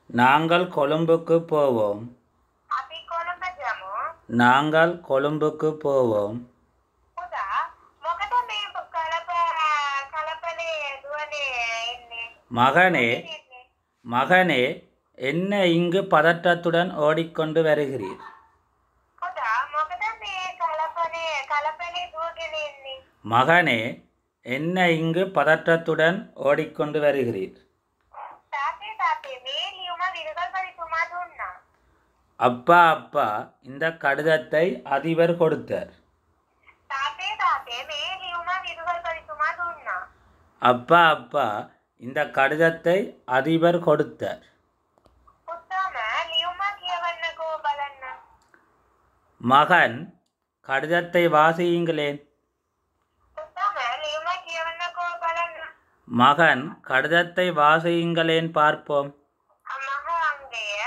நாங்கள் கொழும்புக்கு போவோம் අපි කොළඹ යමු. நாங்கள் கொழும்புக்கு போவோம் පුතා මොකද මේ කලප කලපලේ දුවනේ එන්නේ. மகனே එන්නේ. மகனே என்ன இங்கு பதட்டத்துடன் ஓடிக்கொண்டு வருகிறீர் පුතා මොකද මේ කලපනේ කලපලේ දුවගෙන එන්නේ. மகனே என்ன இங்கு பதற்றத்துடன் ஓடிக்கொண்டு வருகிறீர் තාත්තේ තාත්තේ මේ ලියුම විදුහල්පතිතුමා දුන්නා. அப்பா அப்பா இந்த கடிதத்தை அதிபர் கொடுத்தார் තාත්තේ තාත්තේ මේ ලියුම විදුහල්පතිතුමා දුන්නා. அப்பா அப்பா இந்த கடிதத்தை அதிபர் கொடுத்தார் පුතාම ලියුම කියවන්නකෝ බලන්න. மகன் கடிதத்தை வாசியுங்களேன் පුතාම ලියුම කියවන්නකෝ බලන්න. மகன் கடிதத்தை வாசியுங்களேன் பார்ப்போம் මහ අංගය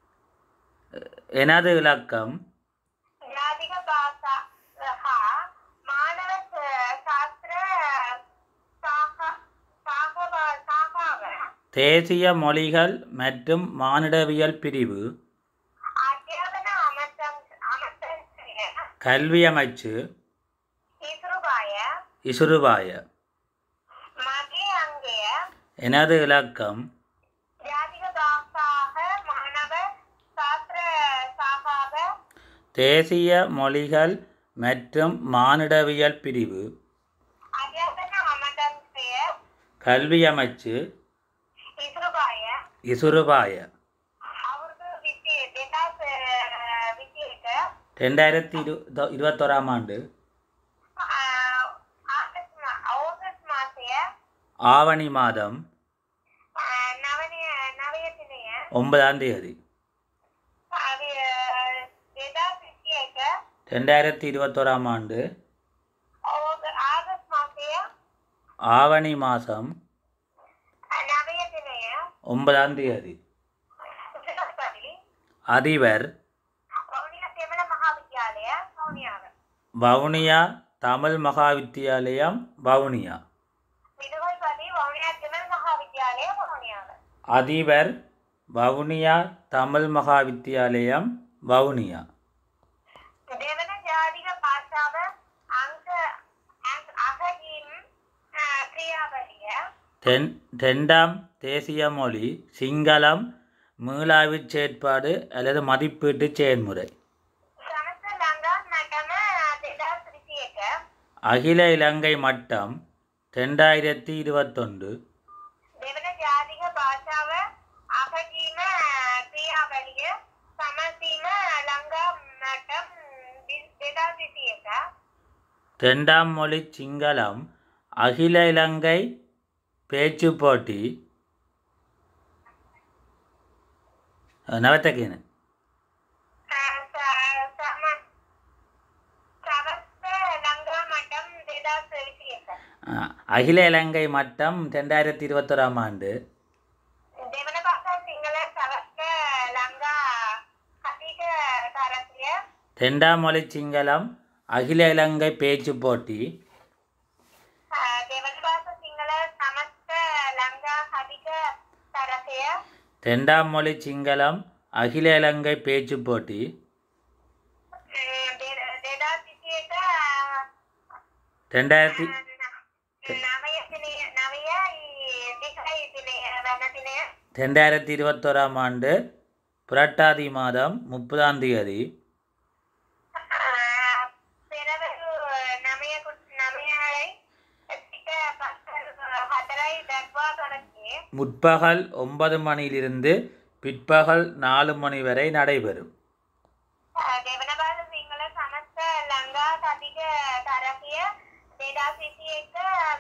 எனது இலக்கம் ජාතික භාෂා හා මානව ශ- ශාස්ත්‍ර සාකා- සාකභා- සාකාව தேசிய மொழிகள் மற்றும் மானிடவியல் பிரிவு අධ්‍යාපන අමතන් අමතන්ත්‍රය கல்வி அமைச்சு ඉතුරුබාය இசுருபாய මගේ අංගය எனது இலக்கம் ජාතික භාෂාහ මානව ශාස්ත්‍ර සාකාව தேசிய மொழிகள் மற்றும் மானிடவியல் பிரிவு අධ්‍යාපන අමතන්ත්‍රය கல்வி அமைச்சு ඉතුරුබාය இசுருபாய අවුරුදු විසි දෙදස් විසි එක ரெண்டாயிரத்தி இரு தொ- இருபத்தோராம் ஆண்டு ඕගස් මාසය ஆவணி மாதம் නවනය නවයතිනය ஒன்பதாம் தேதி දෙදා සිසිය එක ரெண்டாயிரத்தி இருபத்தோராம் ஆண்டு ආගස් මාසය ஆவணி மாதம் නවයතිනය ஒன்பதாம் தேதி උසස්පති அதிபர் ඔවුනිය සෙමල මහාවිද්‍යාලය සෞනියාව வவுனியா தமிழ் மகாவித்தியாலயம் வவுனியா විදුහල්පති වවුනිය සෙමල මහාවිද්‍යාලය වහනියාව அதிபர் வவுனியா தமிழ் மகாவித்தியாலயம் வவுனியா දෙවන ජාතික භාෂාව අංක අගීම් ක්‍රියාවලිය தென் ரெண்டாம் தேசிய மொழி சிங்களம் மீளாய்வுச் செயற்பாடு அல்லது மதிப்பீட்டு செயல்முறை සමස්ත ලංඟා නටම දෙදස් විසි එක அகில இலங்கை மட்டம் ரெண்டாயிரத்தி இருபத்தொன்று දෙවන ජාතික භාෂාව අගීම ක්‍රියාවලිය සමසීම ලංඟා නටම් දෙදස් විසි එක ரெண்டாம் மொழி சிங்களம் அகில இலங்கை பேச்சு போட்டி நவத்தகேன සමස්ත ලංඟා මටම් දෙදස් විසි එක அகில இலங்கை மட்டம் ரெண்டாயிரத்தி இருபத்தொராம் ஆண்டு දෙවන පස සිංහල සවස්ත ලංඟා කතික තරසිය ரெண்டாம் மொழி சிங்களம் அகில இலங்கை பேச்சு போட்டி දෙවන පස සිංහල සමස්ත ලංඟා කතික තරසය ரெண்டாம் மொழி சிங்களம் அகில இலங்கை பேச்சு போட்டி දෙදා සිසියට ரெண்டாயிரத்தி නවය දිනය නවය දෙකයි දිනය වනතිනය ரெண்டாயிரத்தி இருபத்தோராம் ஆண்டு புரட்டாதி மாதம் முப்பதாம் தேதி පෙරවරු නමයකුත් නමයයි සිට පස්සර හතරයි දැක්වා කනගේ முற்பகல் ஒன்பது மணியிலிருந்து பிற்பகல் நாலு மணி வரை நடைபெறும் දෙවන බාල සිංහල සමස්ත ලංඟා කතික තරකිය දෙදා සිසි එක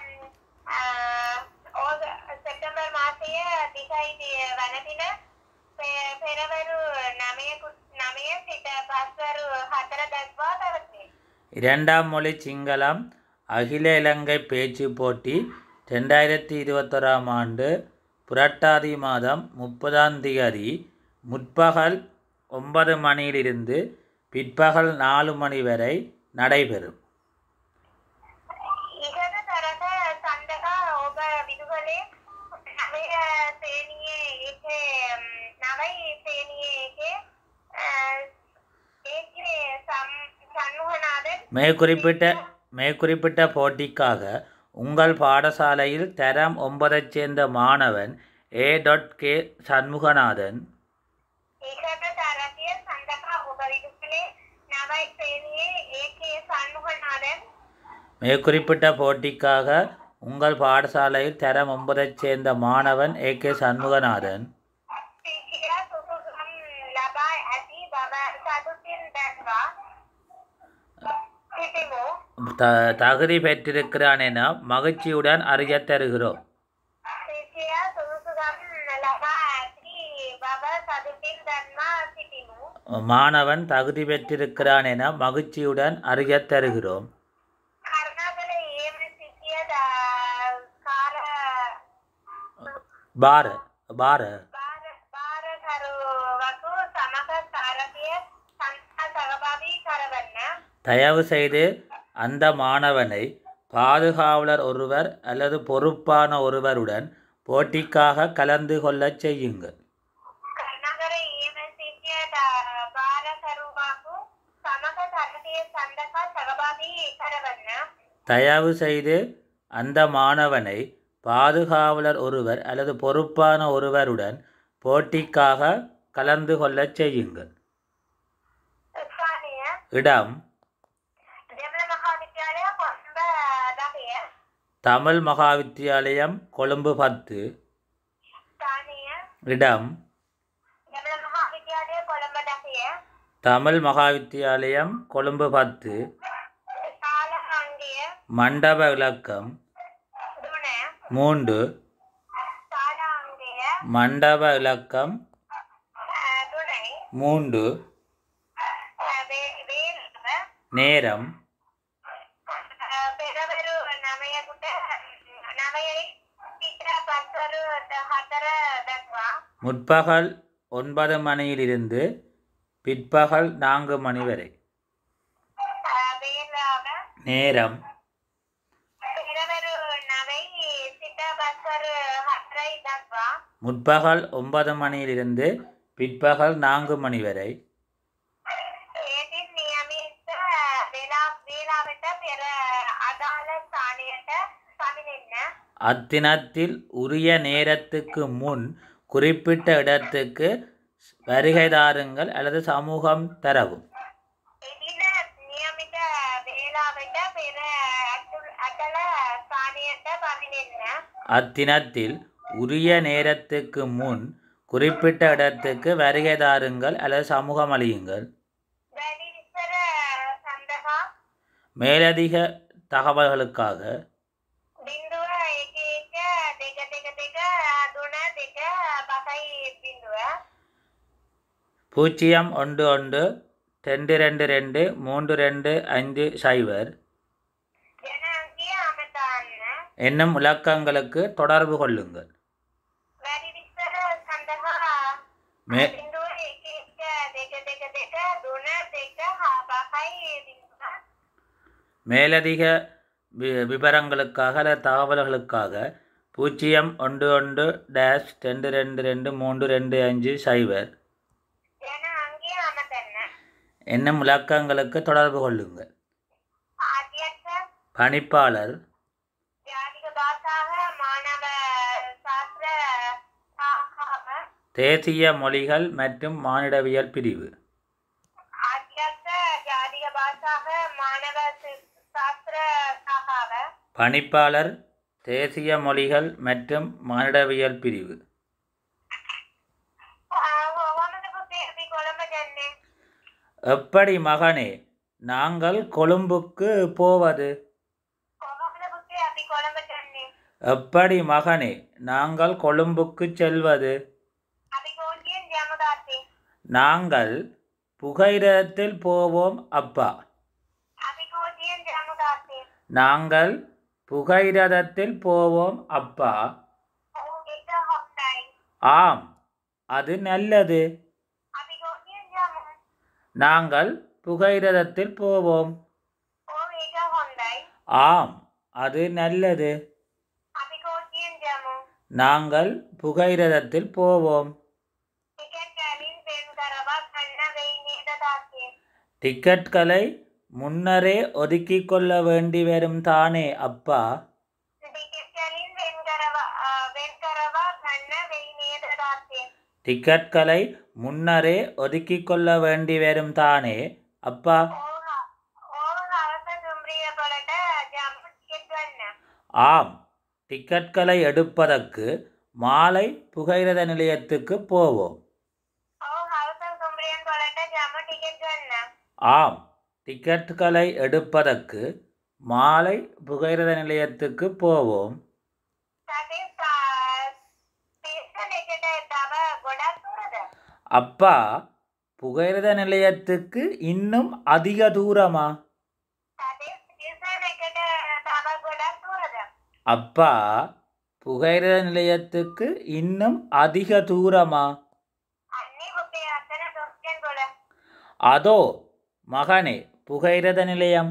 ඕ සෙටම්බර් මාසය දිකයි වනතින පෙරවරු නමයකුත් නමය සිට පස්වරු හතර දැක්වා තවසේ இரண்டாம் மொழி சிங்களம் அகில இலங்கை பேச்சு போட்டி ரெண்டாயிரத்தி இருபத்தோராம் ஆண்டு புரட்டாதி மாதம் முப்பதாம் தேதி முற்பகல் ஒன்பது மணியிலிருந்து பிற்பகல் நாலு மணி வரை நடைபெறும் ඉහත තරට සඳහා ඔබ විදුහලේ නවය සේනයේ එක නව மேற்குறிப்பிட்ட மேற்குறிப்பிட்ட போட்டிக்காக உங்கள் பாடசாலையில் தரம் ஒன்பதைச் சேர்ந்த மாணவன் ஏ டாட் கே சண்முகநாதன் ඒකට තරතිය සඳහා ඔබ විදුකලේ නවයි ශ්‍රේණියේ ඒකේ සන්මුහනාදන් மேற்குறிப்பிட்ட போட்டிக்காக உங்கள் பாடசாலையில் தரம் ஒன்பதைச் சேர்ந்த மாணவன் ஏ கே சண்முகநாதன் සිකියා සුසුම් ලබා ඇති බව සතුටින් දැන්වා සිටිමු த தகுதி பெற்றிருக்கிறான் என மகிழ்ச்சியுடன் அறியத் தருகிறோம் සිකියා සුසුම් ලබා ඇති බව සතුටින් දැන්වා සිටිමු மாணவன் தகுதி பெற்றிருக்கிறான் என மகிழ்ச்சியுடன் அறியத் தருகிறோம் කරුණාකර ඒම සිටිය කාර பார பார බාර බාරකරුවකු සමග තරතිය සංස්ථා සහභාගී කරවන්න தயவு செய்து அந்த மாணவனை பாதுகாவலர் ஒருவர் அல்லது பொறுப்பான ஒருவருடன் போட்டிக்காக கலந்து கொள்ளச் செய்யுங்கள் කරුණාකර ඒම සිටිය බාරකරුවකු සමග තරතිය සඳහා සහභාගී කරවන්න தயவு செய்து அந்த மாணவனை பாதுகாவலர் ஒருவர் அல்லது பொறுப்பான ஒருவருடன் போட்டிக்காக கலந்து கொள்ளச் செய்யுங்கள் ස්ථානය இடம் දෙමළ මහාවිද්‍යාලය කොස්ඹ දහය தமிழ் மகாவித்தியாலயம் கொழும்பு பத்து ස්ථානය இடம் දෙමළ මහාවිද්‍යාලය කොළඹ දහය தமிழ் மகாவித்தியாலயம் கொழும்பு பத்து කාල අංගය மண்டப இலக்கம் දුන மூன்று කාල අංගය மண்டப இலக்கம் දුනයි மூன்று වේල්ව நேரம் පෙරවරු නමයකුට නමයයි පිට පස්වරු හතර දක්වා முற்பகல் ஒன்பது மணியிலிருந்து பிற்பகல் நான்கு மணி வரை වේලාව நேரம் පෙරවරු නවයි සිට පස්වරු හතරයි දක්වා முற்பகல் ஒன்பது மணியிலிருந்து பிற்பகல் நான்கு மணி வரை ඒතින් නියමිත වෙලා වේලාවට පෙර අදාළ ස්ථානයට පමිණෙන්න அத்தினத்தில் உரிய நேரத்துக்கு முன் குறிப்பிட்ட இடத்துக்கு வருகை தாருங்கள் அல்லது சமூகம் தரவும் එදින නියමිත වේලාවට පෙර ඇතුල් අදල ස්ථානයට පමිණෙන්න அத்தினத்தில் உரிய நேரத்துக்கு முன் குறிப்பிட்ட இடத்துக்கு வருகை தாருங்கள் அல்லது சமூகம் அளியுங்கள் වැඩි විස්තර සඳහා மேலதிக தகவல்களுக்காக බින්දුව එක එක දෙක දෙක දෙක දුන දෙක බකයි බින්දුව பூஜ்ஜியம் ஒன்று ஒன்று ரெண்டு ரெண்டு ரெண்டு மூன்று ரெண்டு ஐந்து சைபர் ජනන්ගේ අමතාන්න என்னும் இலக்கங்களுக்கு தொடர்பு கொள்ளுங்கள் වැඩි විස්තර සඳහා மே බින්දුව එක එක දෙක දෙක දෙක දුන දෙක හා බකයි බින්දුව மேலதிக வி விவரங்களுக்காக அல்லது தகவல்களுக்காக பூஜ்ஜியம் ஒன்று ஒன்று டேஷ் ரெண்டு ரெண்டு ரெண்டு மூன்று ரெண்டு அஞ்சு சைபர் ජනන්ගේ අමතන්න என்னும் இலக்கங்களுக்கு தொடர்பு கொள்ளுங்கள் ආධ්‍යක්ෂ பணிப்பாளர் ජාතික භාෂාව මානව ශාස්ත්‍ර සාහාව தேசிய மொழிகள் மற்றும் மானிடவியல் பிரிவு ආධ්‍යක්ෂ ජාතික භාෂාව මානව ශාස්ත්‍ර සාහාව பணிப்பாளர் தேசிய மொழிகள் மற்றும் மானிடவியல் பிரிவு වමද පුතේ අපි කොළඹ යන්නේ எப்படி மகனே நாங்கள் கொழும்புக்கு போவது කොහොමද පුතේ අපි කොළඹ යන්නේ எப்படி மகனே நாங்கள் கொழும்புக்கு செல்வது අපි කෝටියෙන් යමු තාත්තේ நாங்கள் புகையிரத்தில் போவோம் அப்பா අපි කෝටියෙන් යමු තාත්තේ நாங்கள் புகையிரதத்தில் போவோம் அப்பா ඔව් ඒක හොඳයි ஆம் அது நல்லது අපි කෝටියෙන් යමු நாங்கள் புகையிரதத்தில் போவோம் ඔව් ඒක හොඳයි ஆம் அது நல்லது අපි කෝටියෙන් යමු நாங்கள் புகையிரதத்தில் போவோம் ටිකට් කැලින් වෙන් කරවා ගන්න වෙයි නේද තාත්තේ டிக்கெட்களை முன்னரே ஒதுக்கிக் கொள்ள வேண்டி வரும் தானே அப்பா ටිකට්කලින් වෙන් කරවා අ, වෙන් කරවා ගන්න වෙයි නේද තාත්තේ டிக்கெட்களை முன்னரே ஒதுக்கிக் கொள்ள வேண்டி வரும் தானே அப்பா ඕන අවස දුම්රිය කොලට ජම්ප ටිකට් ගන්න ஆம் டிக்கெட்களை எடுப்பதற்கு மாலை புகையிரத நிலையத்துக்கு போவோம் ඔව් හවස දුම්රියන් කොලට ජම්ප ටිකට් ගන්න ஆம் டிக்கெட்டுகளை எடுப்பதற்கு மாலை புகையிரத நிலையத்துக்கு போவோம் තාත්තේ ස්ටේෂන් එකට තව ගොඩක් දුරද அப்பா புகையிரத நிலையத்துக்கு இன்னும் அதிக தூரமா තාත්තේ ස්ටේෂන් එකට තව ගොඩක් දුරද அப்பா புகையிரத நிலையத்துக்கு இன்னும் அதிக தூரமா අන්නේ පුතේ අතන දුම්රියන් කොල அதோ மகனே புகையிரத நிலையம்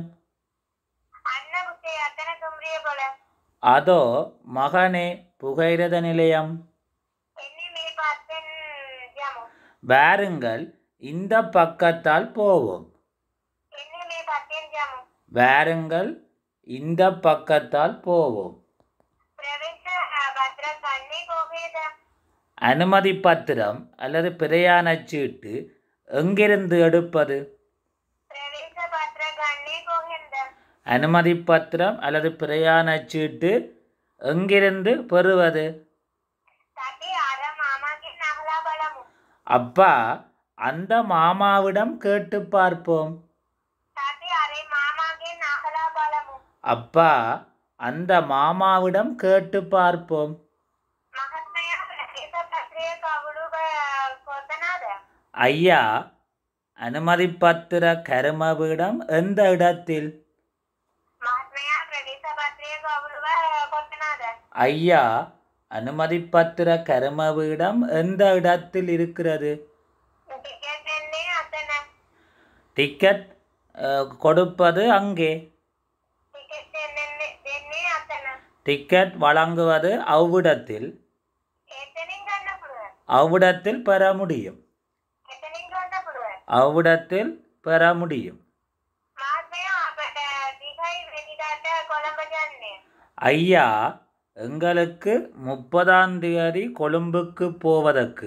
අන්න පුතේ අතන දුම්රිය කොල அதோ மகனே புகையிரத நிலையம் එන්නේ මේ පස්සෙන් යමු வாருங்கள் இந்த பக்கத்தால் போவோம் එන්නේ මේ පස්සෙන් යමු வாருங்கள் இந்த பக்கத்தால் போவோம் ප්‍රවේශ පත්‍ර ගන්නේ කොහේද அனுமதி பத்திரம் அல்லது பிரயாணச் சீட்டு எங்கிருந்து எடுப்பது ප්‍රවේශ පත්‍ර ගන්නේ කොහෙන්ද அனுமதி பத்திரம் அல்லது பிரயாணச் சீட்டு எங்கிருந்து பெறுவது තටි අර මාමාගෙන් අහලා බලමු அப்பா அந்த மாமாவிடம் கேட்டு பார்ப்போம் තටි අරේ මාමාගෙන් අහලා බලමு அப்பா அந்த மாமாவிடம் கேட்டு பார்ப்போம் මහත්මයා ප්‍රවේශ පත්‍රය කවුරු කොතනද ஐயா அனுமதி பத்திர கருமவிடம் எந்த இடத்தில் මහත්මයා ප්‍රවේශ පත්‍රය කවුරුව කොතනද ஐயா அனுமதி பத்திர கருமவிடம் எந்த இடத்தில் இருக்கிறது ටිකට් දෙන්නේ අතන டிக்கெட் அஹ், கொடுப்பது அங்கே ටිකට් දෙන්නේ දෙන්නේ අතන டிக்கெட் வழங்குவது அவ்விடத்தில் එතනින් ගන්න පුළුවන් அவ்விடத்தில் பெற முடியும் එතනින් ගන්න පුළුවන් அவ்விடத்தில் பெற முடியும் මහත්මයා අපට දිගයි වෙනිදාට කොළඹ යන්නේ ஐயா எங்களுக்கு முப்பதாம் தேதி கொழும்புக்கு போவதற்கு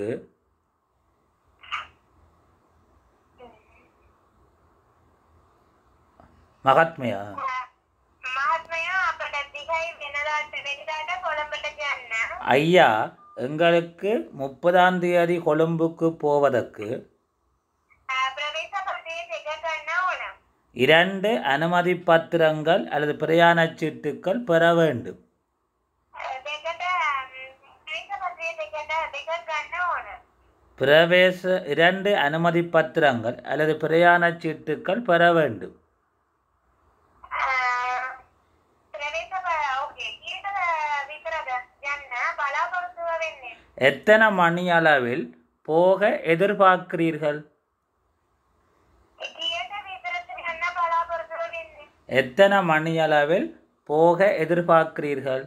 மகாத்மையா මහත්මයා අපට දිගයි වෙනදාට වෙනිදාට කොළඹට යන්න ஐயா எங்களுக்கு முப்பதாம் தேதி கொழும்புக்கு போவதற்கு ප්‍රවේශ පත්‍රය දෙක ගන්න ඕන இரண்டு அனுமதி பத்திரங்கள் அல்லது பிரயாணச் சீட்டுக்கள் பெற வேண்டும் දෙකට ප්‍රවේශ පත්‍රය දෙකට දෙක ගන්න ඕන பிரவேச இரண்டு அனுமதி பத்திரங்கள் அல்லது பிரயாணச் சீட்டுக்கள் பெற வேண்டும் ප්‍රවේශ ඕකේ කීයද විතරද යන්න බලාපොරොත්තුව වෙන්නේ எத்தனை மணி அளவில் போக எதிர்பார்க்கிறீர்கள் කීයට විතරද යන්න බලාපොරොත්තුව වෙන්නේ எத்தனை மணி அளவில் போக எதிர்பார்க்கிறீர்கள்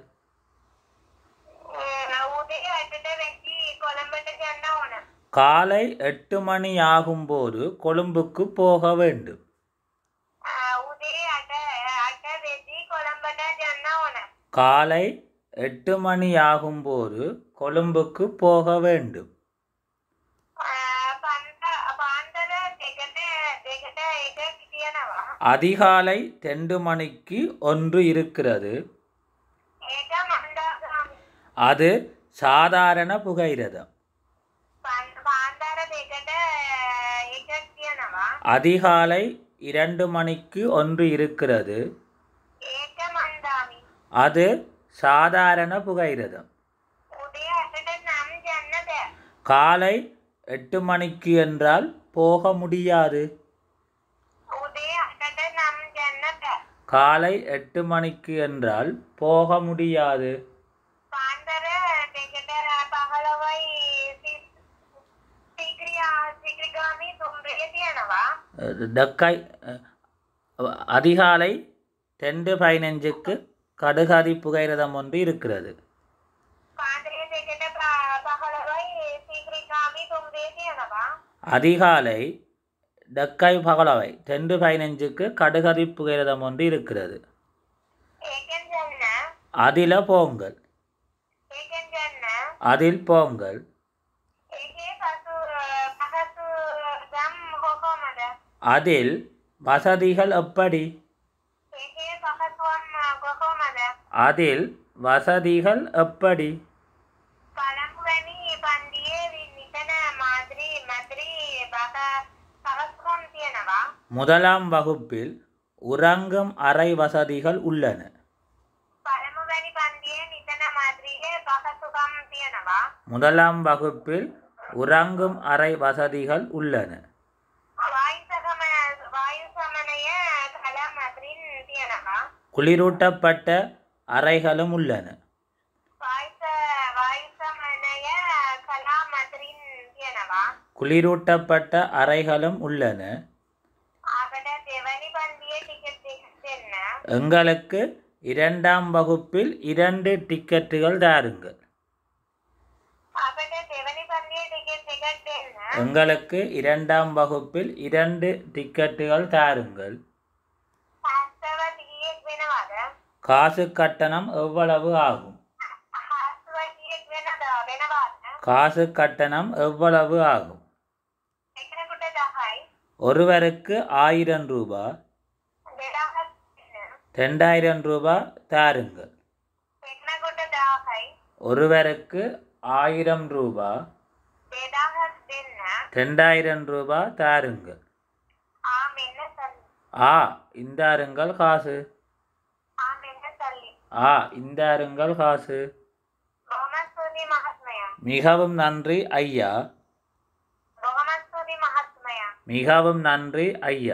උදේ අටට වෙච්චි කොළඹට යන්න ඕන காலை எட்டு மணி ஆகும்போது கொழும்புக்கு போக வேண்டும் උදේ අට අට වෙද්දී කොළඹට යන්න ඕන காலை எட்டு மணி ஆகும்போது கொழும்புக்கு போக வேண்டும் පන්ත පාන්තර දෙකට දෙකට එක කියනවා அதிகாலை ரெண்டு மணிக்கு ஒன்று இருக்கிறது ඒක මන්දාගාමි அது சாதாரண புகையிரதம் පාන්තර දෙකට එක කියනවා அதிகாலை இரண்டு மணிக்கு ஒன்று இருக்கிறது ඒක මන්දාමි அது சாதாரண புகையிரதம் උදේ අටට නම් යන්න බෑ காலை எட்டு மணிக்கு என்றால் போக முடியாது උදේ අටට නම් යන්න බෑ காலை எட்டு மணிக்கு என்றால் போக முடியாது පාන්තර දෙකට පහළවයි සීක්‍රියා සීක්‍රිගාමී තුම්රිය තියෙනවා அஹ் டக்காய் அஹ் அதிகாலை ரெண்டு பதினஞ்சுக்கு கடுகாதி புகையிரதம் ஒன்று இருக்கிறது පාන්තරය දෙකට ප- පහළවයි සීක්‍රිකාමී තුම්රිය තියෙනවා அதிகாலை டக்காய் பகலவை ரெண்டு பதினஞ்சுக்கு கடுகதி புகையிரதம் ஒன்று இருக்கிறது ඒකෙන් ගන්න அதில் போங்கள் ඒකෙන් ගන්න அதில் போங்கள் ඒකේ පසු පහසු ගම් කොහොමද அதில் வசதிகள் எப்படி ඒකේ පහසුවම් කොහොමද அதில் வசதிகள் எப்படி පළමුවැනි පන්දියේ නිතන මාදිරි මැදිරි බක පහසුකම් තියෙනවා முதலாம் வகுப்பில் உறங்கும் அறை வசதிகள் உள்ளன පළමුවැනි පන්දියේ නිතන මාදිරියේ පහසුකම් තියෙනවා முதலாம் வகுப்பில் உறங்கும் அறை வசதிகள் உள்ளன වායුසකම වායු සමනය කලා මැදිරින් තියෙනවා குளிரூட்டப்பட்ட அறைகளும் உள்ளன වායුස වායු සමනය කලා මැදිරින් තියෙනවා குளிரூட்டப்பட்ட அறைகளும் உள்ளன අපට දෙවැනි පන්දියේ ටිකට් එකක් දෙන්න எங்களுக்கு இரண்டாம் வகுப்பில் இரண்டு டிக்கெட்டுகள் தாருங்கள் අපට දෙවැනි පන්දියේ ටිකට් එකක් දෙන්න எங்களுக்கு இரண்டாம் வகுப்பில் இரண்டு டிக்கெட்டுகள் தாருங்கள் හස්තව ටිකක් වෙනවද காசு கட்டணம் எவ்வளவு ஆகும் හස්තව ටිකක් වෙනද වෙනවද காசு கட்டணம் எவ்வளவு ஆகும் එකනෙකුට දහයි ஒருவருக்கு ஆயிரம் ரூபாய் දෙදහස් දෙන්න ரெண்டாயிரம் ரூபாய் தாருங்கள் එකනෙකුට දාහයි ஒருவருக்கு ஆயிரம் ரூபாய் දෙදහස් දෙන්න ரெண்டாயிரம் ரூபாய் தாருங்கள் ආ මෙන්න සල්ලි ஆ இந்தாருங்கள் காசு ආ මෙන්න සල්ලි ஆ இந்தாருங்கள் காசு බොහොම ස්තුතියි මහත්මයා மிகவும் நன்றி ஐயா බොහොම ස්තුතියි මහත්මයා மிகவும் நன்றி ஐயா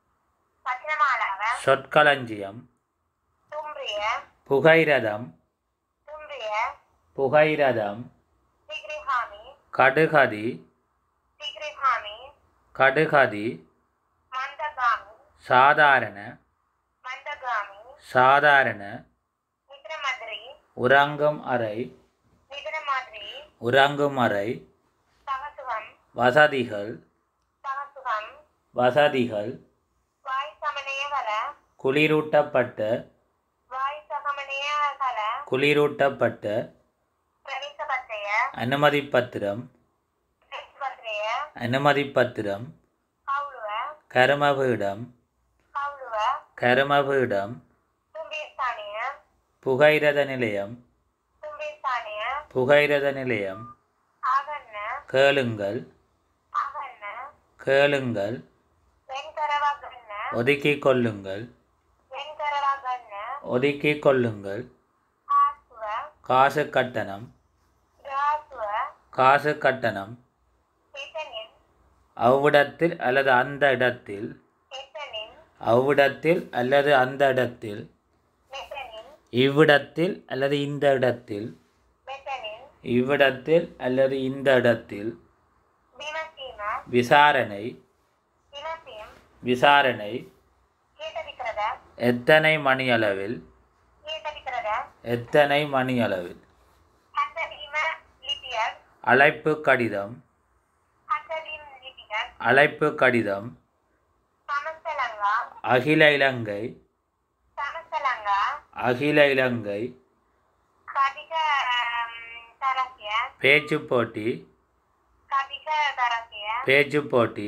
වචනමාලාව சொற்களஞ்சியம் තුම්රිය புகைரதம் තුම්රිය புகைரதம் සිග්‍රිහාමි கடுகதி සිග්‍රිහාමි கடுகதி මන්දගාමි சாதாரண මන්දගාමි சாதாரண නිතර මදරි உறங்கும் அறை නිතර මදරි உறங்கும் அறை පහසුකම් வசதிகள் පහසුකම් வசதிகள் වායු සමනය කළ குளிரூட்டப்பட்ட වායු සහමනය කළ குளிரூட்டப்பட்ட ප්‍රවිශපත්‍රය அனுமதி பத்திரம் ප්‍රවිශපත්‍රය அனுமதி பத்திரம் කවුළුව கருமபீடம் කවුළුව கருமபீடம் තුම්බිස්ථානය புகைரத நிலையம் තුම්බිස්ථානය புகைரத நிலையம் ආගන්න கேளுங்கள் ආගන්න கேளுங்கள் වෙන් කරවා ගන්න ஒதுக்கிக் கொள்ளுங்கள் වෙන් කරවා ගන්න ஒதுக்கிக் கொள்ளுங்கள் ආසුව காசு கட்டணம் ගාසුව காசு கட்டணம் එතනින් அவ்விடத்தில் அல்லது அந்த இடத்தில் එතනින් அவ்விடத்தில் அல்லது அந்த இடத்தில் මෙතනින් இவ்விடத்தில் அல்லது இந்த இடத்தில் මෙතනින් இவ்விடத்தில் அல்லது இந்த இடத்தில் විමසීම விசாரணை විමසීම් விசாரணை කීයට විතරද எத்தனை மணியளவில் කීයට විතරද எத்தனை மணியளவில் හතවීම ලිපියක් அழைப்பு கடிதம் හතවීම් ලිපියක් அழைப்பு கடிதம் සමස්තලංගා அகில இலங்கை සමස්තලංගා அகில இலங்கை කටික තරකය பேச்சு போட்டி කටික තරකය பேச்சு போட்டி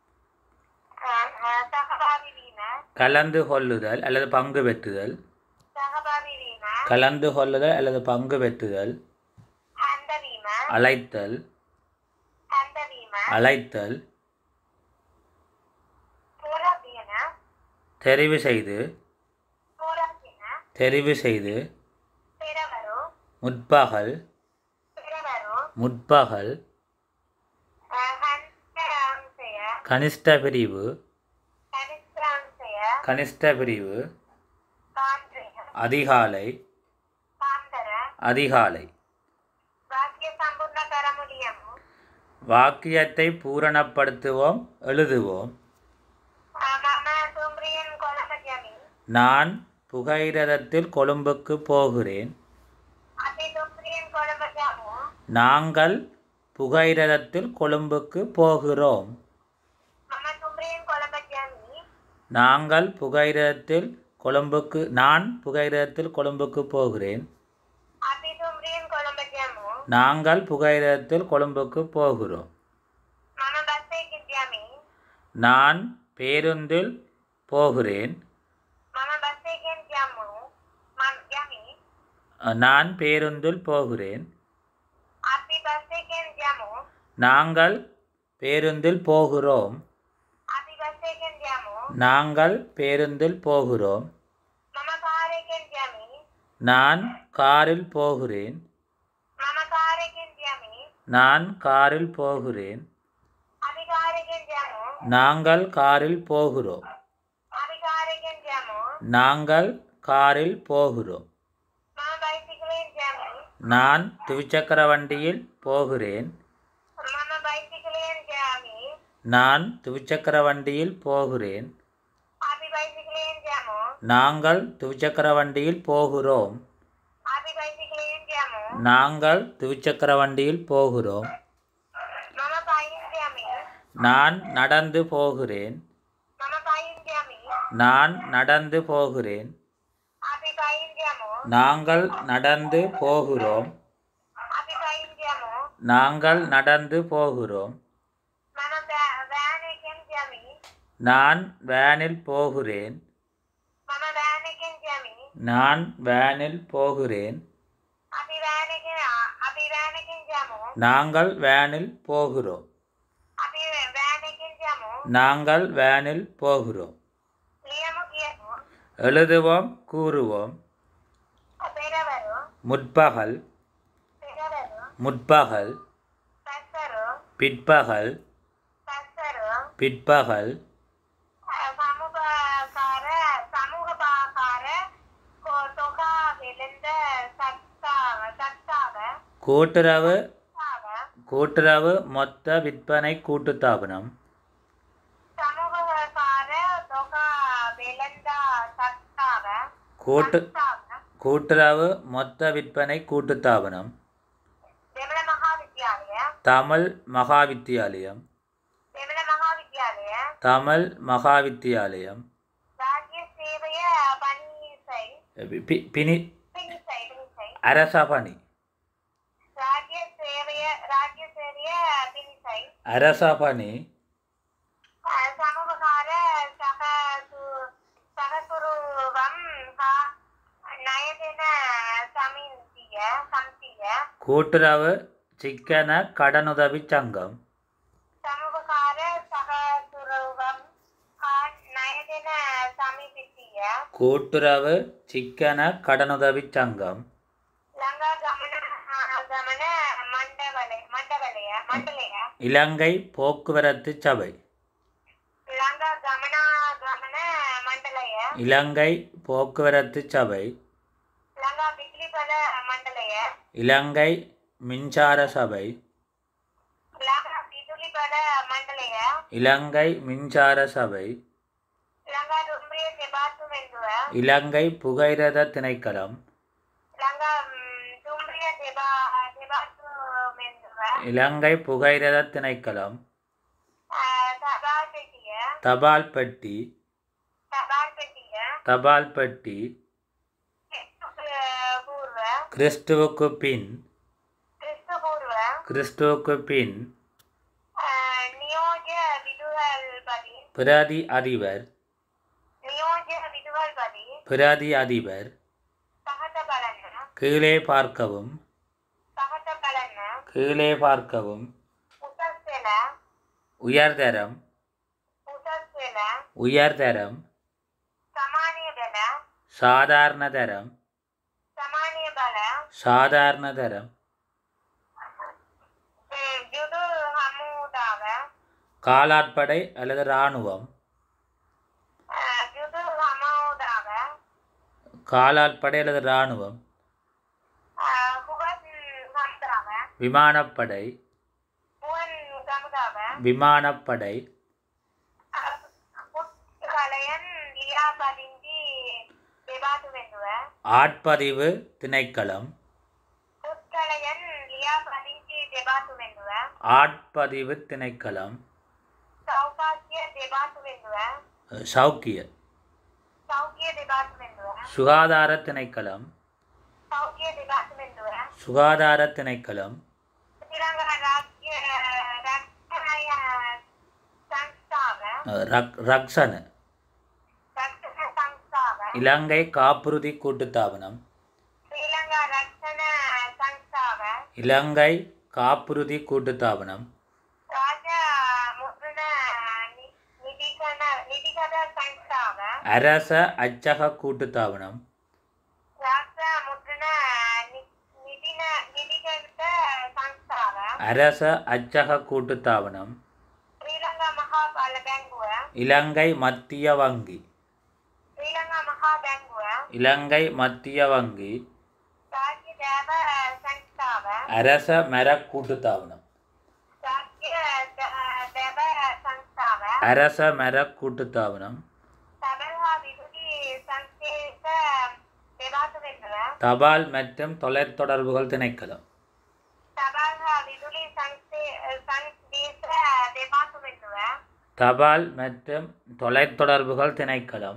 සහභාගී වීම கலந்து கொள்ளுதல் அல்லது பங்கு பெற்றுதல் සහභාගී වීම கலந்து கொள்ளுதல் அல்லது பங்கு பெற்றுதல் හැන්දවීම அழைத்தல் හැන්දවීම அழைத்தல் පූරදියන தெரிவு செய்து පූරදින தெரிவு செய்து පෙරවරු முற்பகல் පෙරවරු முற்பகல் හන්ස්ටාන්සය கனிஷ்ட பிரிவு කනිස්ත්‍රාන්සය கனிஷ்ட பிரிவு කාන්ත්‍රය அதிகாலை කාන්තර அதிகாலை වාක්‍ය සම්පූර්ණ කරමු ලියමු வாக்கியத்தை பூரணப்படுத்துவோம் எழுதுவோம் මම තුම්රියෙන් කොළඹ යමි நான் புகையிரதத்தில் கொழும்புக்கு போகிறேன் අපි තුම්රියෙන් කොළඹ යමු நாங்கள் புகையிரதத்தில் கொழும்புக்கு போகிறோம் මම තුම්රියෙන් நாங்கள் புகையிரத்தில் கொழும்புக்கு நான் புகையிரத்தில் கொழும்புக்கு போகிறேன் අපි දුම්රියෙන් කොළඹට යමු. நாங்கள் புகையிரத்தில் கொழும்புக்கு போகிறோம் මම බස් එකකින් යමි. நான் பேருந்தில் போகிறேன் මම බස් එකකින් යමු. මම යමි. நான் பேருந்தில் போகிறேன் අපි බස් එකකින් යමු. நாங்கள் பேருந்தில் போகிறோம் අපි බස් එකකින් යමු. நாங்கள் பேருந்தில் போகிறோம் මම කාර් එකකින් යමි. நான் காரில் போகிறேன் මම කාර් එකකින් යමි. நான் காரில் போகிறேன் අපි කාර් එකකින් යමු. நாங்கள் காரில் போகிறோம் අපි කාර් එකකින් යමු. நாங்கள் காரில் போகிறோம் මම බයිසිකලෙන් යමි. நான் துவிச்சக்கர வண்டியில் போகிறேன் මම බයිසිකලෙන් යමි. நான் துவிச்சக்கர வண்டியில் போகிறேன் අපි බයිසිකලෙන් යමු. நாங்கள் துவிச்சக்கர வண்டியில் போகிறோம் අපි බයිසිකලෙන් යමු. நாங்கள் துவிச்சக்கர வண்டியில் போகிறோம் මම පයින් යමි. நான் நடந்து போகிறேன் මම පයින් යමි. நான் நடந்து போகிறேன் අපි පයින් යමු. நாங்கள் நடந்து போகிறோம் අපි පයින් යමු. நாங்கள் நடந்து போகிறோம் මම බෑ- වෑන් එකෙන් යමි. நான் வேனில் போகிறேன் මම වෑන් එකෙන් යමි. நான் வேனில் போகிறேன் අපි වෑන් එකෙන් අපි වෑන් එකෙන් යමු. நாங்கள் வேனில் போகிறோம் අපි වෑන් එකෙන් යමු. நாங்கள் வேனில் போகிறோம் ලියමු කියමු. எழுதுவோம் கூறுவோம் පෙරවරු. முற்பகல் පෙරවරු. முற்பகல் පස්සරු. பிற்பகல் පස්සරු. பிற்பகல் සමුපාකාර සමූහපාකාර කෝටෝකා වෙළඳ සත්තාව සත්තාව கூட்டுறவு සත්තාව கூட்டுறவு மொத்த விற்பனை கூட்டுத்தாபனம் සමූහකාර තෝකා වෙළඳ සත්තාව கூட்டு සත්තාව கூட்டுறவு மொத்த விற்பனை கூட்டுத்தாபனம் දෙමළ මහාවිද්‍යාලය தமிழ் மகாவித்தியாலயம் දෙමළ මහාවිද්‍යාලය தமிழ் மகாவித்தியாலயம் රාජ්‍ය සේවය පනීසයි பி- பினி පිණිසයි පිණිසයි அரசபணி රාජ්‍ය සේවය රාජ්‍ය සේවය පිණිසයි அரசபணி සමූහකාර සහසු සහසුරුවම් හා ණය දෙන සමිතිය සම්තිය கூட்டுறவு சிக்கன கடனுதவி சங்கம் සමූහකාර සහසුරුවම් හා ණය දෙන සමිතිය கூட்டுறவு சிக்கன கடனுதவி சங்கம் ළඟා ගමන ගමන මණ්ඩවලය මණ්ඩවලය මණ්ඩලය இலங்கை போக்குவரத்து சபை ළඟා ගමනා ගමන මණ්ඩලය இலங்கை போக்குவரத்து சபை ළඟා පිපිලිපල මණ්ඩලය இலங்கை மின்சார சபை ළඟා පිදුලිපල මණ්ඩලය இலங்கை மின்சார சபை ළඟා දුම්රිය දෙපාර්තමේන්තුව இலங்கை புகையிரத திணைக்களம் ළඟා දුම්රිය දෙපා දෙපාර්තමේන්තුව இலங்கை புகையிரத திணைக்களம் තබාල් පෙටිය தபால் பெட்டி තබාල් පෙටිය தபால் பெட்டி පූර්ව கிறிஸ்துவுக்கு பின் ක්‍රිස්තු පූර්ව கிறிஸ்துவுக்கு பின் නියෝජ්‍ය විදුහල් පදි பிரதி அதிபர் නියෝජ්‍ය විදුහල් පදි பிரதி அதிபர் පහත බලන්න கீழே பார்க்கவும் පහත බලන්න கீழே பார்க்கவும் උසස් වෙන உயர்தரம் උසස් වෙන உயர்தரம் සමානය වෙන சாதாரண தரம் සමානය බල சாதாரண தரம் යුදු හමුදාව காலாட்படை அல்லது இராணுவம் යුදු හමුදාව காலாட்படை அல்லது இராணுவம் හුවත් හමුදාව விமானப்படை මුවන් සමුදාව விமானப்படை පුත්කලයන් ලියා පදිංචි දෙබාතු වෙනුව ஆட்பதிவு திணைக்களம் පුත්කලයන් ලියා පදිංචි දෙබාතු වෙනුව ஆட்பதிவு திணைக்களம் සෞපාස්ය දෙබාතු වෙනුව சௌக்கிய සෞඛ්‍ය දෙපාර්තමේන්තුව சுகாதார திணைக்களம் සෞඛ්‍ය දෙපාර්තමේන්තුව சுகாதார திணைக்களம் ශ්‍රී ලංකා රාජ්‍ය රක්ෂණය සංස්ථාව அஹ், ரக் ரக்ஷன රක්ෂණ සංස්ථාව இலங்கை காப்புறுதி கூட்டுத்தாபனம் ශ්‍රී ලංකා රක්ෂණ සංස්ථාව இலங்கை காப்புறுதி கூட்டுத்தாபனம் රාජ මුද්‍රණ නි- නිධිකරණ නිධිකර සංස්ථාව அரச அச்சக கூட்டுத்தாபனம் රාජ මුද්‍රණ නි- නිධින නිධිකරත සංස්ථාව அரச அச்சக கூட்டுத்தாபனம் ශ්‍රී ලංකා මහා පාල බැංකුව இலங்கை மத்திய வங்கி ශ්‍රී ලංකා මහා බැංකුව இலங்கை மத்திய வங்கி රාජ්‍ය දෑව සංස්ථාව அரச மர கூட்டுத்தாபனம் රාජ්‍ය දෑව සංස්ථාව அரச மர கூட்டுத்தாபனம் තබල් හා විදුලි සංස්ථේක දෙපාර්තමේන්තුව தபால் மற்றும் தொலைத்தொடர்புகள் திணைக்களம் තබල් හා විදුලි සංස්ථේ සංදේශ දෙපාර්තමේන්තුව தபால் மற்றும் தொலைத்தொடர்புகள் திணைக்களம்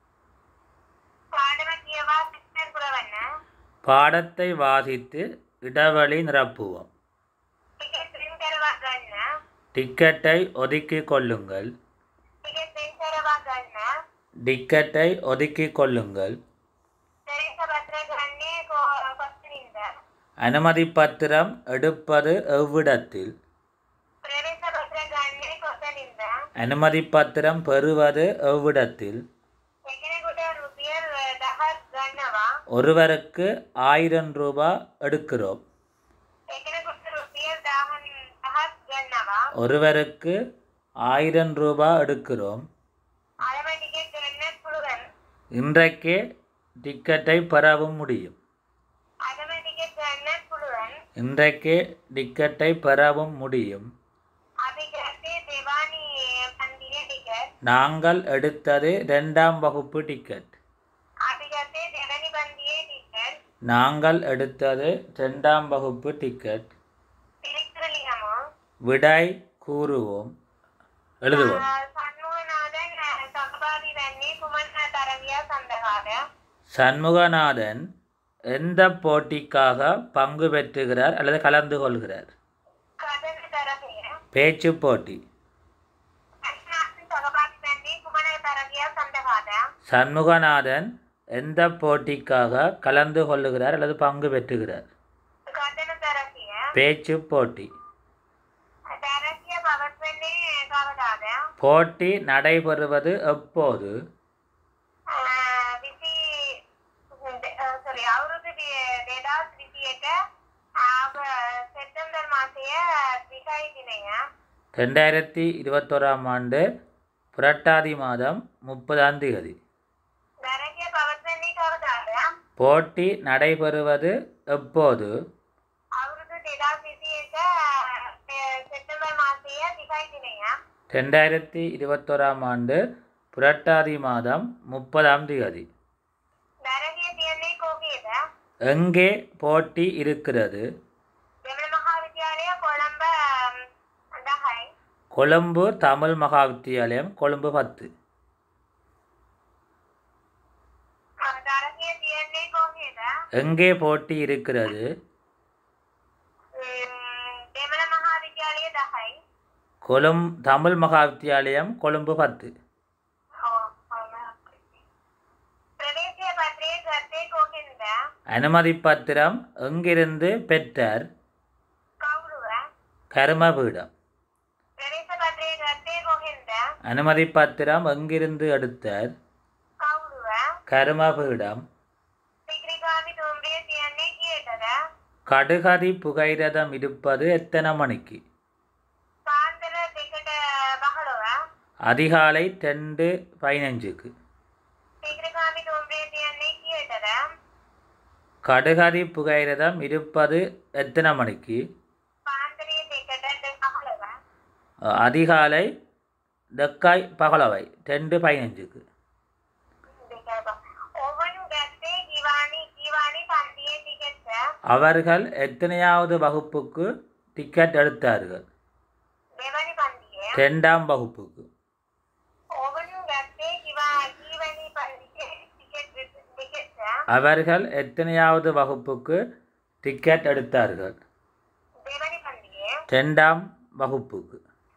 පාඩම කියවා සික්ෂන් පුරවන්න பாடத்தை வாசித்து இடைவெளி நிரப்புவோம் ටිකට් රින් කරවා ගන්න டிக்கெட்டை ஒதுக்கிக் கொள்ளுங்கள் ටිකට් රින් කරවා ගන්න டிக்கெட்டை ஒதுக்கிக் கொள்ளுங்கள் ප්‍රවේශ පත්‍ර ගන්නේ කො- කොස්තනින්ද அனுமதி பத்திரம் எடுப்பது எவ்விடத்தில் ප්‍රවේශ පත්‍ර ගන්නේ කොතනින්ද அனுமதி பத்திரம் பெறுவது எவ்விடத்தில் එකනෙකුට රුපියල් දහස් ගන්නවා ஒருவருக்கு ஆயிரம் ரூபாய் எடுக்கிறோம் එකනෙකුට රුපියල් දාහන් දහස් ගන්නවා ஒருவருக்கு ஆயிரம் ரூபாய் எடுக்கிறோம் අයම ටිකෙට් ගන්නත් පුළුවන් இன்றைக்கே டிக்கெட்டை பெறவும் முடியும் අදම ටිකෙට් ගන්නත් පුළුවන් இன்றைக்கே டிக்கெட்டை பெறவும் முடியும் අපි ගත්තේ දෙවානි පන්දිය ටිකට් நாங்கள் எடுத்தது ரெண்டாம் வகுப்பு டிக்கெட் අපි ගත්තේ දෙවැනි පන්දියේ ටිකට් நாங்கள் எடுத்தது ரெண்டாம் வகுப்பு டிக்கெட் පිළිතුර ලියමු விடை கூறுவோம் எழுதுவோம் සන්මුවනාදන් සහභාගී වන්නේ කුමන් තරවිය සඳහාද சண்முகநாதன் எந்த போட்டிக்காக பங்கு பெற்றுகிறார் அல்லது கலந்து கொள்கிறார் කදන තරගය பேச்சு போட்டி අශ්නාසි සහභාගී වන්නේ කුමන තරවිය සඳහාද சண்முகநாதன் எந்த போட்டிக்காக கலந்து கொள்ளுகிறார் அல்லது பங்கு பெற்றுகிறார் කදන තරගය பேச்சு போட்டி තරගය පවත්වන්නේ කවදාද போட்டி நடைபெறுவது எப்போது විසි සොරි අවුරුදු දෙදස් විසියට සෙට්ටම්බර් මාසය විකයි දිනය ரெண்டாயிரத்தி இருபத்தோராம் ஆண்டு புரட்டாதி மாதம் முப்பதாம் தேதி දරගය පවත්වන්නේ කවදාද போட்டி நடைபெறுவது எப்போது අවුරුදු දෙදස් විසියට සෙට්ටම්බර් මාසය විකයි දිනය ரெண்டாயிரத்தி இருபத்தோராம் ஆண்டு புரட்டாதி மாதம் முப்பதாம் தேதி දරගය තියන්නේ කෝකේද எங்கே போட்டி இருக்கிறது දෙමළ මහාවිද්‍යාලය කොළඹ දහයි கொழும்பு தமிழ் மகா வித்தியாலயம் கொழும்பு பத்து දරගය තියන්නේ කෝකේද எங்கே போட்டி இருக்கிறது දෙමළ මහාවිද්‍යාලය දහයි கொழும் தமிழ் மகா வித்தியாலயம் கொழும்பு பத்து ප්‍රවේශය පත්‍රය ගත්තේ කෝකෙන්ද அனுமதி பத்திரம் எங்கிருந்து பெற்றார் කවුරුව கர்மபீடம் ප්‍රවේශ පත්‍රය ගත්තේ කොහෙන්ද அனுமதி பத்திரம் எங்கிருந்து எடுத்தார் කවුරුව கர்மபீடம் පික්‍රිකාමි තුම්බිය තියන්නේ කියටද கடுகதி புகைரதம் இருப்பது எத்தனை மணிக்கு පාන්දර දෙකට බහලොව அதிகாலை ரெண்டு பதினஞ்சுக்கு පික්‍රිකාමි තුම්බිය තියන්නේ කියටද கடுகதி புகைரதம் இருப்பது எத்தனை மணிக்கு පාන්දරයේ දෙකට බහලොව அஹ், அதிகாலை தெக்காய் பகலவை ரெண்டு பதினஞ்சுக்கு ඔවනු ගත්තේ ගිවානි ගිවානි පන්තියේ ටිකෙට அவர்கள் எத்தனையாவது வகுப்புக்கு டிக்கெட் எடுத்தார்கள் දෙවනි පන්තිය ரெண்டாம் வகுப்புக்கு ඕවනු ගත්තේ அவர்கள் எத்தனையாவது வகுப்புக்கு டிக்கெட் எடுத்தார்கள் දෙවනි පන්තියේ ரெண்டாம் வகுப்புக்கு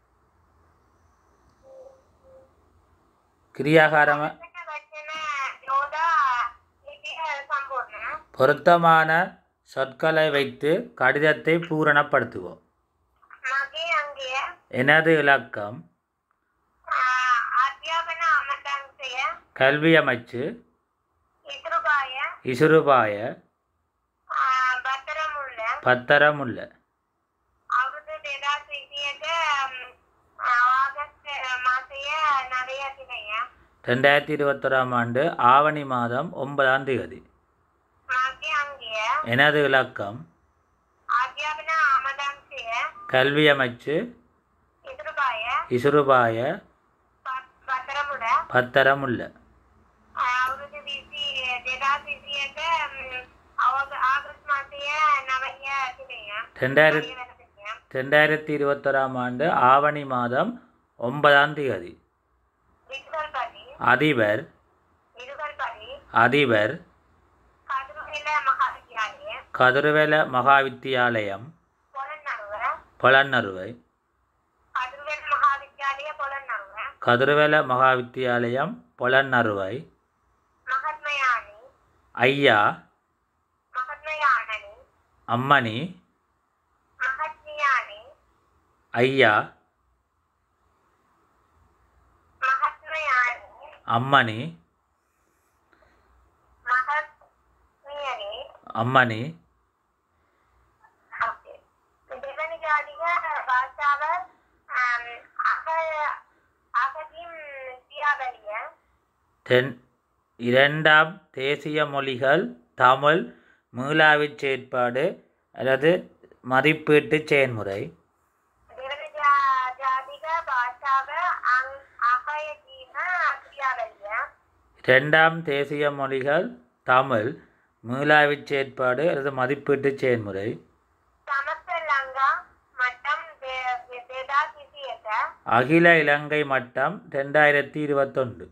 கிரியாகாரம එතන වචන යෝදා ලිපිය සම්පූර්ණ பொருத்தமான சொற்களை வைத்து கடிதத்தை பூரணப்படுத்துவோம் මගේ අංගය எனது இலக்கம் ආ, අධ්‍යාපන අමතංශය கல்வி அமைச்சு ඉතුරුපාය இசுருபாய බත්තරමුල්ල பத்தரமுல்ல අවුරුදු දෙදස් විසියට ආගස්ට මාසය නවය දිනය ரெண்டாயிரத்தி இருபத்தொராம் ஆண்டு ஆவணி மாதம் ஒன்பதாம் தேதி මගේ අංගය எனது இலக்கம் අධ්‍යාපන අමදංශය கல்வி அமைச்சு ඉතුරුපාය இசுருபாய බත්තරමුල பத்தரமுல்ல අවුරුදු විසි දෙදස් විසියට ආගස් මාසය නවය දිනය ரெண்டாயிரத்தி ரெண்டாயிரத்தி இருபத்தொராம் ஆண்டு ஆவணி மாதம் ஒன்பதாம் தேதி විදුගල්පති அதிபர் විදුගල්පති அதிபர் කදුරුහෙල මහාවිද්‍යාලය கதிர்வேல மகாவித்தியாலயம் පොළොන්නරුව பொலன்னறுவை කදුරුවෙල මහාවිද්‍යාලය පොළොන්නරුව கதிர்வேல மகாவித்தியாலயம் பொலன்னறுவை මහත්මයානි ஐயா මහත්මයානනි அம்மணி මහත්මියානි ஐயா මහත්මයානි அம்மணி මහත්මියනි அம்மணி දෙවනි ජාතික භාෂාව අහ අහකින් සියාවලිය தென் இரண்டாம் தேசிய மொழிகள் தமிழ் மீளாவிச் செயற்பாடு அல்லது மதிப்பீட்டு செயல்முறை දෙවනි ජා- ජාතික භාෂාව අං- අහයකීම ක්‍රියාවලිය இரண்டாம் தேசிய மொழிகள் தமிழ் மீளாவிச் செயற்பாடு அல்லது மதிப்பீட்டு செயல்முறை සමස්ත ලංඟා මට්ටම් දෙදස් විසියට அகில இலங்கை மட்டம் ரெண்டாயிரத்தி இருபத்தொன்று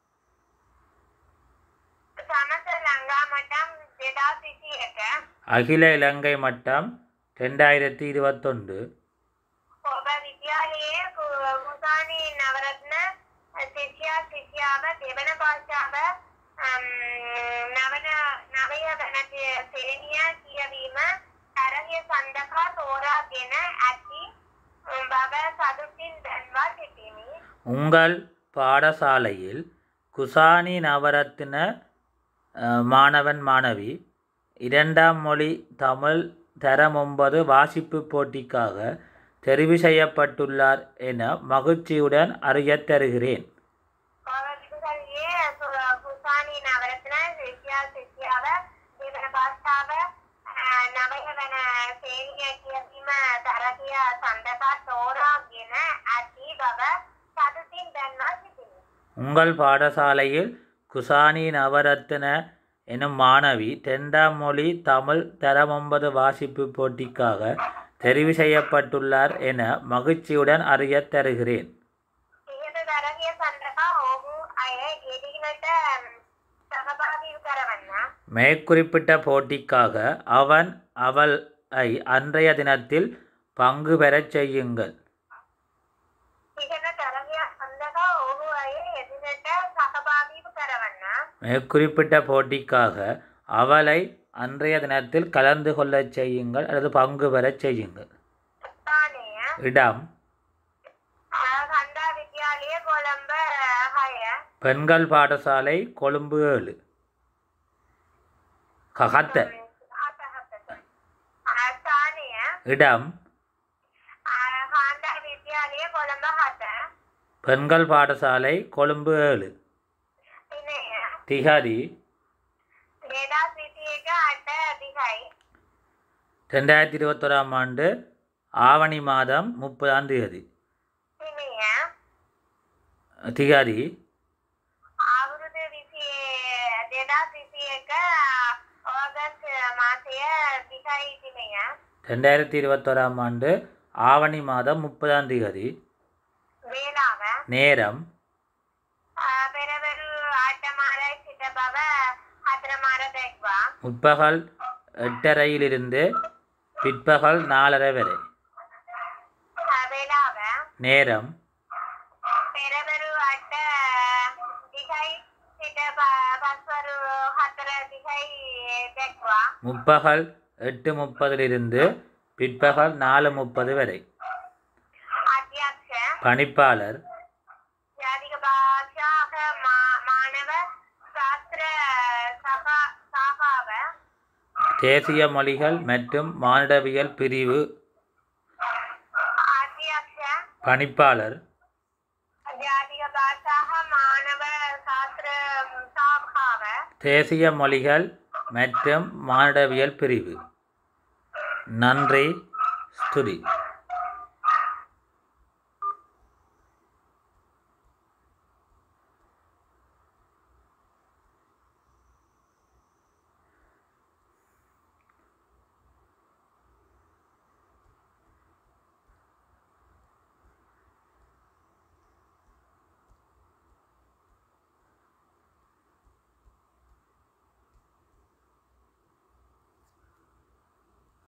සමස්ත ලංඟා මටම් දෙදස් විසියට அகில இலங்கை மட்டம் ரெண்டாயிரத்தி இருபத்தொன்று ඔබ විද්‍යාලයේ කුසානී නවරත්න ශිෂ්‍යයා ශිෂ්‍යාව දෙවන භාෂාව අම්, නවන නවය වන ශ්‍රේණිය කියවීම තරගය සඳහා තෝරාගෙන ඇති බව සතුටින් දැන්වා සිටිමි. உங்கள் பாடசாலையில் குசானி நவரத்தின அஹ், மாணவன் மாணவி இரண்டாம் மொழி தமிழ் தரம் ஒன்பது வாசிப்பு போட்டிக்காக தெரிவு செய்யப்பட்டுள்ளார் என மகிழ்ச்சியுடன் அறியத் தருகிறேன் ඔබ විදුහල්ගේ කුසානී නවරත්න ශිෂ්‍යයා ශිෂ්‍යාව දෙවන භාෂාව අ, නවය වන ශ්‍රේණිය කියවීම තරගය සඳහා තෝරාගෙන ඇති බව සතුටින් දැන්වා සිටිමි. உங்கள் பாடசாலையில் குசானி நவரத்தின எனும் மாணவி இரண்டாம் மொழி தமிழ் தரம் ஒன்பது வாசிப்பு போட்டிக்காக தெரிவு செய்யப்பட்டுள்ளார் என மகிழ்ச்சியுடன் அறியத் தருகிறேன் ඉහත තරගය සඳහා ඔහු අය එදිනට සහභාගී කරවන්න. மேற்குறிப்பிட்ட போட்டிக்காக அவன் அவளை அன்றைய தினத்தில் பங்கு பெறச் செய்யுங்கள் ඉහත තරගය සඳහා ඔහු අය එදිනට සහභාගී කරවන්න. மேற்குறிப்பிட்ட போட்டிக்காக அவளை அன்றைய தினத்தில் கலந்து கொள்ளச் செய்யுங்கள் அல்லது பங்கு பெறச் செய்யுங்கள் ස්ථානය இடம் කණ්ඩා විද්‍යාලය කොළඹ හය பெண்கள் பாடசாலை கொழும்பு ஏழு ககத்த ස්ථානය இடம் කාණ්ඩා විද්‍යාලය කොළඹ හත பெண்கள் பாடசாலை கொழும்பு ஏழு දිනය திகதி දෙදස් විසියක අට දිහයි ரெண்டாயிரத்தி இருபத்தொராம் ஆண்டு ஆவணி மாதம் முப்பதாம் தேதி දිනය திகதி අවුරුදු විසි දෙදස් විසියක ඕගස් මාසය දිහයි දිනය ரெண்டாயிரத்தி இருபத்தொராம் ஆண்டு ஆவணி மாதம் முப்பதாம் தேதி වේලාව நேரம் පෙරවරු ආට මාරයි සිට බව හතර මාර දැක්ක முற்பகல் எட்டரையிலிருந்து பிற்பகல் நாலரை வரை වෙලාව நேரம் පෙරවරුවට දිහයි සිට ප- පස්වරු හතර දිහයි දැක්වා முற்பகல் எட்டு முப்பதிலிருந்து பிற்பகல் நாலு முப்பது வரை අධ්‍යක්ෂ பணிப்பாளர் ජාතික භාෂාක මා- මානව ශාස්ත්‍ර සභා- සභාව தேசிய மொழிகள் மற்றும் மானிடவியல் பிரிவு අධ්‍යක්ෂ பணிப்பாளர் ජාතික භාෂා හා මානව ශාස්ත්‍ර සභාව தேசிய மொழிகள் மற்றும் மானிடவியல் பிரிவு நன்றி ஸ்துதி